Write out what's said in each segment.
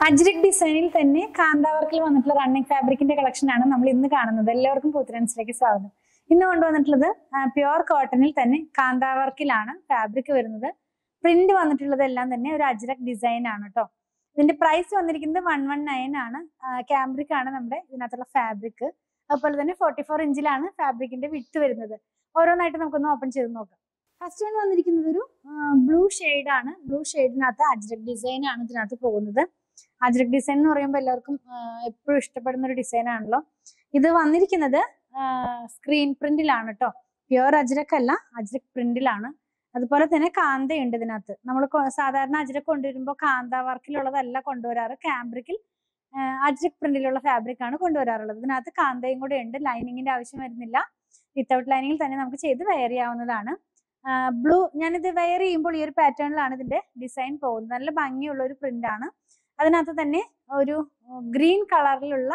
അജ്രക് ഡിസൈനിൽ തന്നെ കാന്താവർക്കിൽ വന്നിട്ടുള്ള റണ്ണിങ് ഫാബ്രിക്കിന്റെ കളക്ഷൻ ആണ് നമ്മൾ ഇന്ന് കാണുന്നത് എല്ലാവർക്കും പൂത്തിരൻസിലേക്ക് സ്വാഗതം ഇന്ന് കൊണ്ടുവന്നിട്ടുള്ളത് പ്യുവർ കോട്ടണിൽ തന്നെ കാന്താവർക്കിലാണ് ഫാബ്രിക് വരുന്നത് പ്രിന്റ് വന്നിട്ടുള്ളത് എല്ലാം തന്നെ ഒരു അജ്രക് ഡിസൈൻ ആണ് കേട്ടോ ഇതിന്റെ പ്രൈസ് വന്നിരിക്കുന്നത് വൺ വൺ നയൻ ആണ് ക്യാമ്പ്രിക് ആണ് നമ്മുടെ ഇതിനകത്തുള്ള ഫാബ്രിക് അതുപോലെ തന്നെ ഫോർട്ടി ഫോർ ഇഞ്ചിലാണ് ഫാബ്രിക്കിന്റെ വിട്ട് വരുന്നത് ഓരോന്നായിട്ട് നമുക്കൊന്ന് ഓപ്പൺ ചെയ്ത് നോക്കാം ഫസ്റ്റ് വൺ വന്നിരിക്കുന്നത് ഒരു ബ്ലൂ ആണ് ബ്ലൂ ഷെയ്ഡിനകത്ത് അജ്രക് ഡിസൈൻ ആണ് ഇതിനകത്ത് പോകുന്നത് അജ്രക് ഡിസൈൻ എന്ന് പറയുമ്പോൾ എല്ലാവർക്കും എപ്പോഴും ഇഷ്ടപ്പെടുന്ന ഒരു ഡിസൈൻ ആണല്ലോ ഇത് വന്നിരിക്കുന്നത് സ്ക്രീൻ പ്രിന്റിലാണ് കേട്ടോ പ്യുവർ അജ്രക് അല്ല അജ്രക് പ്രിന്റിലാണ് അതുപോലെ തന്നെ കാന്തയുണ്ട് ഇതിനകത്ത് നമ്മൾ സാധാരണ അജ്രക് കൊണ്ടുവരുമ്പോൾ കാന്ത വർക്കിലുള്ളതല്ല കൊണ്ടുവരാറ് ക്യാമ്പ്രിക്കിൽ അജ്രക് പ്രിന്റിലുള്ള ഫാബ്രിക് ആണ് കൊണ്ടുവരാറുള്ളത് ഇതിനകത്ത് കാന്തയും കൂടെ ഉണ്ട് ലൈനിങ്ങിന്റെ ആവശ്യം വരുന്നില്ല വിത്തൗട്ട് ലൈനിങ്ങിൽ തന്നെ നമുക്ക് ചെയ്ത് വെയർ ചെയ്യാവുന്നതാണ് ബ്ലൂ ഞാനിത് വെയർ ചെയ്യുമ്പോൾ ഈ ഒരു പാറ്റേണിലാണ് ഇതിന്റെ ഡിസൈൻ പോകുന്നത് നല്ല ഭംഗിയുള്ള ഒരു പ്രിന്റ് ആണ് അതിനകത്ത് തന്നെ ഒരു ഗ്രീൻ കളറിലുള്ള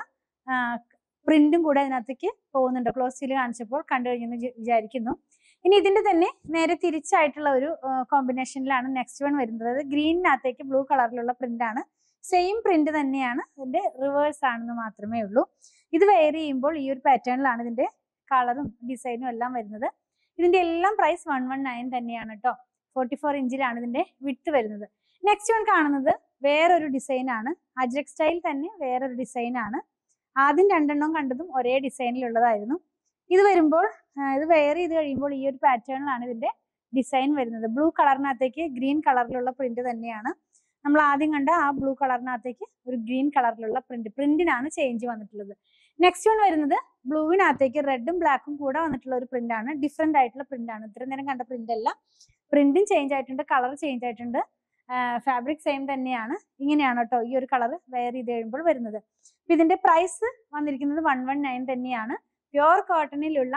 പ്രിന്റും കൂടെ അതിനകത്തേക്ക് പോകുന്നുണ്ട് ക്ലോസിൽ കാണിച്ചപ്പോൾ കണ്ടു കഴിഞ്ഞെന്ന് വിചാരിക്കുന്നു ഇനി ഇതിന്റെ തന്നെ നേരെ തിരിച്ചായിട്ടുള്ള ഒരു കോമ്പിനേഷനിലാണ് നെക്സ്റ്റ് വൺ വരുന്നത് അത് ഗ്രീനിനകത്തേക്ക് ബ്ലൂ കളറിലുള്ള പ്രിന്റ് ആണ് സെയിം പ്രിന്റ് തന്നെയാണ് ഇതിന്റെ റിവേഴ്സ് ആണെന്ന് മാത്രമേ ഉള്ളൂ ഇത് വെയർ ചെയ്യുമ്പോൾ ഈ ഒരു പാറ്റേണിലാണ് ഇതിന്റെ കളറും ഡിസൈനും എല്ലാം വരുന്നത് ഇതിന്റെ എല്ലാം പ്രൈസ് വൺ വൺ നയൻ തന്നെയാണ് കേട്ടോ ഫോർട്ടി ഫോർ ഇഞ്ചിലാണ് ഇതിന്റെ വിട്ട് വരുന്നത് നെക്സ്റ്റ് വൺ കാണുന്നത് വേറൊരു ഡിസൈൻ ആണ് അജ്രക് സ്റ്റൈൽ തന്നെ വേറൊരു ഡിസൈൻ ആണ് ആദ്യം രണ്ടെണ്ണം കണ്ടതും ഒരേ ഡിസൈനിലുള്ളതായിരുന്നു ഇത് വരുമ്പോൾ ഇത് വെയർ ചെയ്ത് കഴിയുമ്പോൾ ഈ ഒരു പാറ്റേണിലാണ് ഇതിന്റെ ഡിസൈൻ വരുന്നത് ബ്ലൂ കളറിനകത്തേക്ക് ഗ്രീൻ കളറിലുള്ള പ്രിന്റ് തന്നെയാണ് നമ്മൾ ആദ്യം കണ്ട ആ ബ്ലൂ കളറിനകത്തേക്ക് ഒരു ഗ്രീൻ കളറിലുള്ള പ്രിന്റ് പ്രിന്റിനാണ് ചേഞ്ച് വന്നിട്ടുള്ളത് നെക്സ്റ്റ് വൺ വരുന്നത് ബ്ലൂവിനകത്തേക്ക് റെഡും ബ്ലാക്കും കൂടെ വന്നിട്ടുള്ള ഒരു പ്രിന്റ് ആണ് ഡിഫറെന്റ് ആയിട്ടുള്ള പ്രിന്റ് ആണ് ഇത്രയും നേരം കണ്ട പ്രിന്റ് അല്ല പ്രിന്റും ചേഞ്ച് ആയിട്ടുണ്ട് കളർ ചേഞ്ച് ആയിട്ടുണ്ട് ഫാബ്രിക് സെയിം തന്നെയാണ് ഇങ്ങനെയാണ് കേട്ടോ ഈ ഒരു കളർ വെയർ ചെയ്ത് കഴിയുമ്പോൾ വരുന്നത് അപ്പൊ ഇതിന്റെ പ്രൈസ് വന്നിരിക്കുന്നത് വൺ വൺ നയൻ തന്നെയാണ് പ്യുവർ കോട്ടണിലുള്ള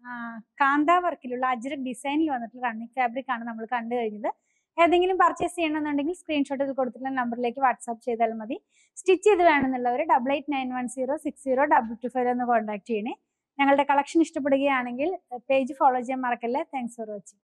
കാന്ത വർക്കിലുള്ള അജ്രക് ഡിസൈനിൽ വന്നിട്ടുള്ള റണ്ണിങ് ഫാബ്രിക് ആണ് നമ്മൾ കണ്ടു കഴിഞ്ഞത് ഏതെങ്കിലും പർച്ചേസ് ചെയ്യണമെന്നുണ്ടെങ്കിൽ സ്ക്രീൻഷോട്ടിൽ കൊടുത്തിട്ടുള്ള നമ്പറിലേക്ക് വാട്സാപ്പ് ചെയ്താൽ മതി സ്റ്റിച്ച് ചെയ്ത് വേണമെന്നുള്ളവർ double eight nine one zero six zero double two five എന്ന് കോൺടാക്ട് ചെയ്യണേ ഞങ്ങളുടെ കളക്ഷൻ ഇഷ്ടപ്പെടുകയാണെങ്കിൽ പേജ് ഫോളോ ചെയ്യാൻ മറക്കല്ലേ താങ്ക്സ് ഫോർ വാച്ചിങ്